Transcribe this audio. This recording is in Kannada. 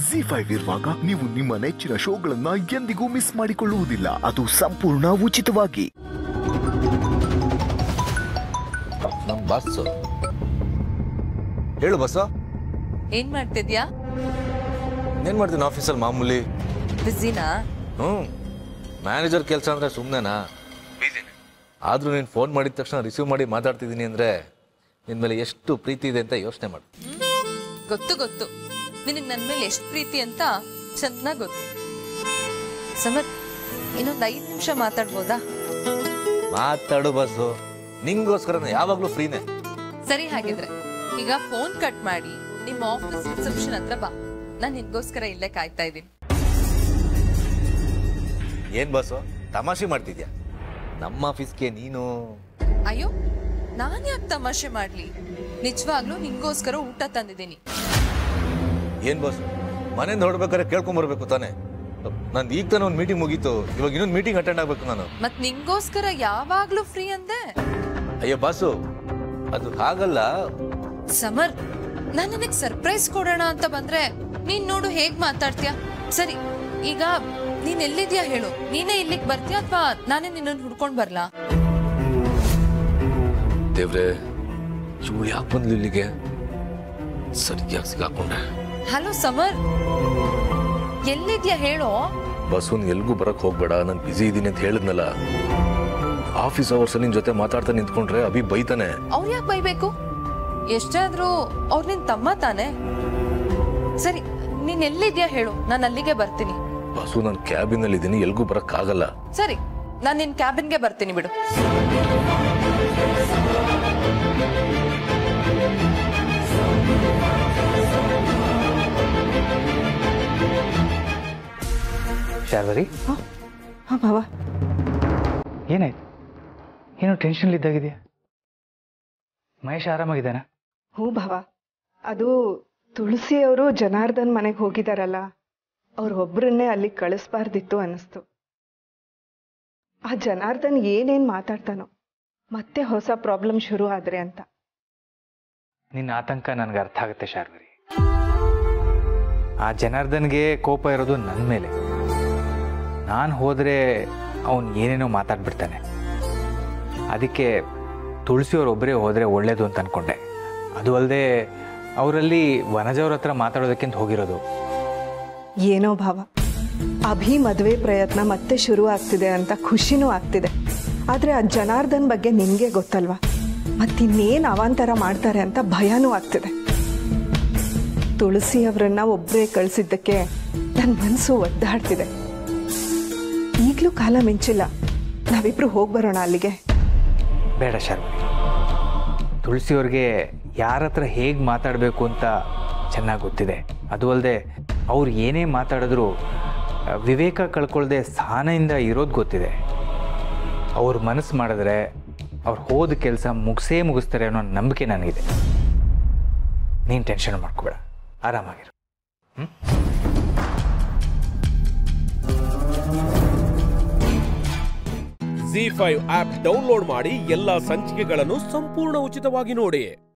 ಜಿ ಫೈವ್ ಇರುವಾಗ ನೀವು ನಿಮ್ಮ ನೆಚ್ಚಿನ ಶೋಗಳನ್ನ ಎಂದಿಗೂ ಮಿಸ್ ಮಾಡಿಕೊಳ್ಳುವುದಿಲ್ಲ ಅದು ಸಂಪೂರ್ಣ ಉಚಿತವಾಗಿ ನಮ್ಮ ಬಸ್ಸು ಹೇಳು ಬಸ್ಸು ಏನ್ ಮಾಡ್ತಿದ್ಯಾ ಏನ್ ಮಾಡ್ತೀನಿ ಆಫೀಸಲ್ಲಿ ಮಾಮೂಲಿ ಬಿಸಿನಾ ಹ್ಞೂ ಮ್ಯಾನೇಜರ್ ಕೆಲಸ ಅಂದ್ರೆ ಸುಮ್ಮನೆನಾ ಆದರೂ ನೀನು ಫೋನ್ ಮಾಡಿದ ತಕ್ಷಣ ರಿಸೀವ್ ಮಾಡಿ ಮಾತಾಡ್ತಿದ್ದೀನಿ ಅಂದರೆ ನಿನ್ನ ಮೇಲೆ ಎಷ್ಟು ಪ್ರೀತಿ ಇದೆ ಅಂತ ಯೋಚನೆ ಮಾಡು ಗೊತ್ತು ಗೊತ್ತು ನಿನಗ್ ನನ್ ಮೇಲೆ ಎಷ್ಟ್ ಪ್ರೀತಿ ಅಂತ ಚೆನ್ನಾಗ್ ಗೊತ್ತು ಸಮರ್ ಇನ್ನೊಂದ್ ಐದ್ ನಿಮಿಷ ಮಾತಾಡ್ಬೋದಾ ಮಾತಾಡು ಬಸ್ಸು ನಿಂಗೋಸ್ಕರ ನಾನು ಯಾವಾಗಲೂ ಫ್ರೀನೇ ಸರಿ ಹಾಗಿದ್ರೆ ಈಗ ಫೋನ್ ಕಟ್ ಮಾಡಿ ನಿಮ್ಮ ಆಫೀಸ್ ರಿಸೆಪ್ಷನ್ ಹತ್ರ ಬಾ ನಾನ್ ನಿನ್ಗೋಸ್ಕರ ಇಲ್ಲೇ ಕಾಯ್ತಾ ಇದ್ದೀನಿ ಏನು ಬಸ್ಸು ತಮಾಷೆ ಮಾಡ್ತಿದ್ಯಾ ನಮ್ಮ ಆಫೀಸ್ಗೆ ನೀನು ಅಯ್ಯೋ ನಾನ್ ಯಾಕೆ ತಮಾಷೆ ಮಾಡ್ಲಿ ನಿಜವಾಗ್ಲೂ ನಿಂಗೋಸ್ಕರ ಊಟ ತಂದಿದ್ದೀನಿ ಏನು ಬಸ್ ಮನೆಯಿಂದ ಹೊರಡ್ಬೇಕಾದ್ರೆ ಕೇಳ್ಕೊಂಬರ್ಬೇಕು ತಾನೆ ನಂದು ಈಗ ತಾನೇ ಒಂದು ಮೀಟಿಂಗ್ ಮುಗೀತು ಇವಾಗ ಇನ್ನೊಂದು ಮೀಟಿಂಗ್ ಅಟೆಂಡ್ ಆಗ್ಬೇಕು ನಾನು ಮತ್ ನಿಂಗೋಸ್ಕರ ಯಾವಾಗ್ಲೂ ಫ್ರೀ ಅಂದೆ ಅಯ್ಯೋ ಬಾಸು ಅದು ಹಾಗಲ್ಲ ಸಮರ್ ನಾನ್ ನಿನಗ್ ಸರ್ಪ್ರೈಸ್ ಕೊಡೋಣ ಅಂತ ಬಂದ್ರೆ ನೀನ್ ನೋಡು ಹೇಗ್ ಮಾತಾಡ್ತೀಯ ಸರಿ ಈಗ ನೀನ್ ಎಲ್ಲಿದ್ಯಾ ಹೇಳು ನೀನೇ ಇಲ್ಲಿಗ್ ಬರ್ತೀಯಾ ಅಥವಾ ನಾನೇ ನಿನ್ನನ್ನು ಹುಡ್ಕೊಂಡ್ ಬರ್ಲಾ ದೇವ್ರೆ ಇವಳು ಯಾಕೆ ಬಂದ್ಲು ಇಲ್ಲಿಗೆ ಸರಿಯಾಗಿ ಸಿಗಾಕೊಂಡೆ ಹಲೋ ಸಮರ್ ಎಲ್ಲಿದ್ಯಾ ಹೇಳೋ ಬಸ್ಸು ಎಲ್ಗೂ ಬರಕ್ ಹೋಗ್ಬೇಡ ನಾನು ಬಿಸಿ ಇದ್ದೀನಿ ಅಂತ ಹೇಳಿದ್ನಲ್ಲ ಆಫೀಸ್ ಅವರ್ಸ್ ನಿನ್ ಜೊತೆ ಮಾತಾಡ್ತಾ ನಿಂತ್ಕೊಂಡ್ರೆ ಅಭಿ ಬೈತಾನೆ ಅವ್ರು ಯಾಕೆ ಬೈಬೇಕು ಎಷ್ಟಾದ್ರೂ ಅವ್ರು ನಿನ್ ತಮ್ಮ ತಾನೆ ಸರಿ ನೀನ್ ಎಲ್ಲಿದ್ಯಾ ಹೇಳು ನಾನು ಅಲ್ಲಿಗೆ ಬರ್ತೀನಿ ಬಸ್ಸು ನಾನು ಕ್ಯಾಬಿನಲ್ಲಿ ಇದ್ದೀನಿ ಎಲ್ಗೂ ಬರಕ್ ಆಗಲ್ಲ ಸರಿ ನಾನ್ ನಿನ್ ಕ್ಯಾಬಿನ್ಗೆ ಬರ್ತೀನಿ ಬಿಡು ಶಾರ್ವರಿ ಹಾಂ ಬಾವ ಏನಾಯ್ತು ಏನೋ ಟೆನ್ಷನ್ಲಿದ್ದಾಗಿದೆಯಾ ಮಹೇಶ್ ಆರಾಮಾಗಿದ್ದಾನಾ ಹ್ಞೂ ಭಾವ ಅದು ತುಳಸಿ ಅವರು ಜನಾರ್ದನ್ ಮನೆಗೆ ಹೋಗಿದಾರಲ್ಲ ಅವ್ರೊಬ್ಬರನ್ನೇ ಅಲ್ಲಿಗೆ ಕಳಿಸ್ಬಾರ್ದಿತ್ತು ಅನ್ನಿಸ್ತು ಆ ಜನಾರ್ದನ್ ಏನೇನು ಮಾತಾಡ್ತಾನೋ ಮತ್ತೆ ಹೊಸ ಪ್ರಾಬ್ಲಮ್ ಶುರು ಆದ್ರೆ ಅಂತ ನಿನ್ನ ಆತಂಕ ನನಗೆ ಅರ್ಥ ಆಗುತ್ತೆ ಶಾರ್ವರಿ ಆ ಜನಾರ್ದನ್ಗೆ ಕೋಪ ಇರೋದು ನನ್ನ ಮೇಲೆ ನಾನು ಹೋದರೆ ಅವನು ಏನೇನೋ ಮಾತಾಡ್ಬಿಡ್ತಾನೆ ಅದಕ್ಕೆ ತುಳಸಿಯವರೊಬ್ಬರೇ ಹೋದರೆ ಒಳ್ಳೇದು ಅಂತ ಅಂದ್ಕೊಂಡೆ ಅದು ಅಲ್ಲದೆ ಅವರಲ್ಲಿ ವನಜವ್ರ ಹತ್ರ ಮಾತಾಡೋದಕ್ಕಿಂತ ಹೋಗಿರೋದು ಏನೋ ಭಾವ ಅಭಿ ಮದುವೆ ಪ್ರಯತ್ನ ಮತ್ತೆ ಶುರು ಆಗ್ತಿದೆ ಅಂತ ಖುಷಿನೂ ಆಗ್ತಿದೆ ಆದರೆ ಆ ಜನಾರ್ದನ್ ಬಗ್ಗೆ ನಿನಗೆ ಗೊತ್ತಲ್ವಾ ಮತ್ತಿನ್ನೇನು ಅವಾಂತರ ಮಾಡ್ತಾರೆ ಅಂತ ಭಯನೂ ಆಗ್ತಿದೆ ತುಳಸಿ ಅವರನ್ನ ಒಬ್ಬರೇ ಕಳಿಸಿದ್ದಕ್ಕೆ ನನ್ನ ಮನಸ್ಸು ಒದ್ದಾಡ್ತಿದೆ ಈಗಲೂ ಕಾಲ ಮಿಂಚಿಲ್ಲ ನಾವಿಬ್ರು ಹೋಗಿ ಬರೋಣ ಅಲ್ಲಿಗೆ ಬೇಡ ಶರ್ಮಿ ತುಳಸಿಯವ್ರಿಗೆ ಯಾರ ಹತ್ರ ಹೇಗೆ ಮಾತಾಡಬೇಕು ಅಂತ ಚೆನ್ನಾಗಿ ಗೊತ್ತಿದೆ ಅದು ಅಲ್ಲದೆ ಅವ್ರು ಏನೇ ಮಾತಾಡಿದ್ರು ಆ, ವಿವೇಕ ಕಳ್ಕೊಳ್ದೆ ಸಹನೆಯಿಂದ ಇರೋದು ಗೊತ್ತಿದೆ ಅವ್ರ ಮನಸ್ಸು ಮಾಡಿದ್ರೆ ಅವ್ರು ಹೋದ ಕೆಲಸ ಮುಗಿಸೇ ಮುಗಿಸ್ತಾರೆ ಅನ್ನೋ ನಂಬಿಕೆ ನನಗಿದೆ ನೀನು ಟೆನ್ಷನ್ ಮಾಡ್ಕೋಬೇಡ ಆರಾಮಾಗಿರು ಜಿ ಫೈವ್ ಆಪ್ ಡೌನ್ಲೋಡ್ ಮಾಡಿ ಎಲ್ಲಾ ಸಂಚಿಕೆಗಳನ್ನು ಸಂಪೂರ್ಣ ಉಚಿತವಾಗಿ ನೋಡಿ